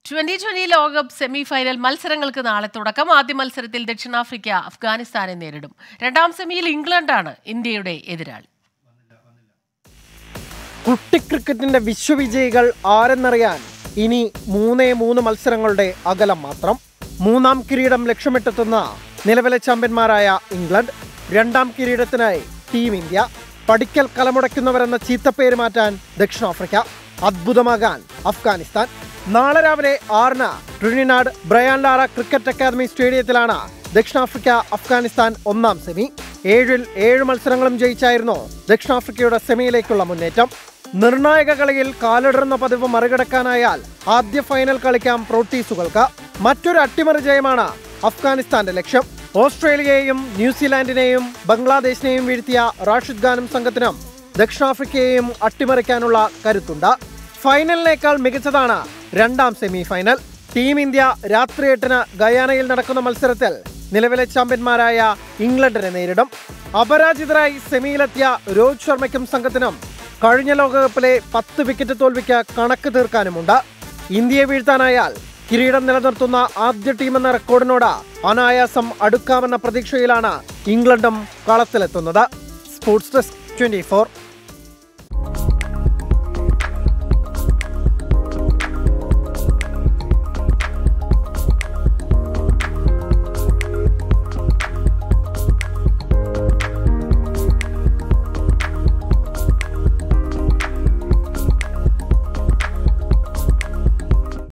twenty twenty ലോകകപ്പ് semi final മത്സരങ്ങൾക്ക് നാളെ തുടക്കം ആദ്യ മത്സരത്തിൽ ദക്ഷിണാഫ്രിക്ക അഫ്ഗാനിസ്ഥാനെ നേരിടും രണ്ടാം സെമിയിൽ ഇംഗ്ലണ്ടാണ് ഇന്ത്യയുടെ എതിരാളി കുട്ടി ക്രിക്കറ്റിന്റെ വിശ്വവിജയികൾ ആരെന്നറിയാൻ ഇനി മൂന്നേ മൂന്ന് മത്സരങ്ങളുടെ അകലം മാത്രം മൂന്നാം കിരീടം ലക്ഷ്യമിട്ടെത്തുന്ന നിലവിലെ ചാമ്പ്യന്മാരായ ഇംഗ്ലണ്ട് രണ്ടാം കിരീടത്തിനായി ടീം ഇന്ത്യ പഠിക്കൽ കലമുടയ്ക്കുന്നവരെന്ന ചീത്തപ്പേര് മാറ്റാൻ ദക്ഷിണാഫ്രിക്ക അദ്ഭുതമാകാൻ അഫ്ഗാനിസ്ഥാൻ നാളെ രാവിലെ ആറിന് Trinidad Brian Lara cricket academy സ്റ്റേഡിയത്തിലാണ് ദക്ഷിണാഫ്രിക്ക അഫ്ഗാനിസ്ഥാൻ ഒന്നാം സെമി ഏഴിൽ ഏഴ് മത്സരങ്ങളും ജയിച്ചായിരുന്നു ദക്ഷിണാഫ്രിക്കയുടെ സെമിയിലേക്കുള്ള മുന്നേറ്റം നിർണായക കളിയിൽ കാലിടറുന്ന പതിവ് മറികടക്കാനായാൽ ആദ്യ ഫൈനൽ കളിക്കാം പ്രോട്ടീസുകൾക്ക് മറ്റൊരു അട്ടിമറി ജയമാണ് അഫ്ഗാനിസ്ഥാന്റെ ലക്ഷ്യം ഓസ്ട്രേലിയയെയും ന്യൂസിലാൻഡിനെയും ബംഗ്ലാദേശിനെയും വീഴ്ത്തിയ റാഷിദ് ഖാനും സംഘത്തിനും ദക്ഷിണാഫ്രിക്കയെയും അട്ടിമറിക്കാനുള്ള കരുത്തുണ്ട് ഫൈനലിനേക്കാൾ മികച്ചതാണ് രണ്ടാം സെമി ഫൈനൽ ടീം ഇന്ത്യ രാത്രി എട്ടിന് ഗയാനയിൽ നടക്കുന്ന മത്സരത്തിൽ നിലവിലെ ചാമ്പ്യന്മാരായ ഇംഗ്ലണ്ടിനെ നേരിടും അപരാജിതരായി സെമിയിലെത്തിയ രോഹിത് ശർമ്മയ്ക്കും സംഘത്തിനും കഴിഞ്ഞ ലോകകപ്പിലെ പത്ത് വിക്കറ്റ് തോൽവിക്ക് കണക്ക് തീർക്കാനുമുണ്ട് ഇന്ത്യയെ വീഴ്ത്താനായാൽ കിരീടം നിലനിർത്തുന്ന ആദ്യ ടീമെന്ന റെക്കോർഡിനോട് അനായാസം അടുക്കാമെന്ന പ്രതീക്ഷയിലാണ് ഇംഗ്ലണ്ടും കളത്തിലെത്തുന്നത് സ്പോർട്സ് ഡെസ്ക് ട്വന്റി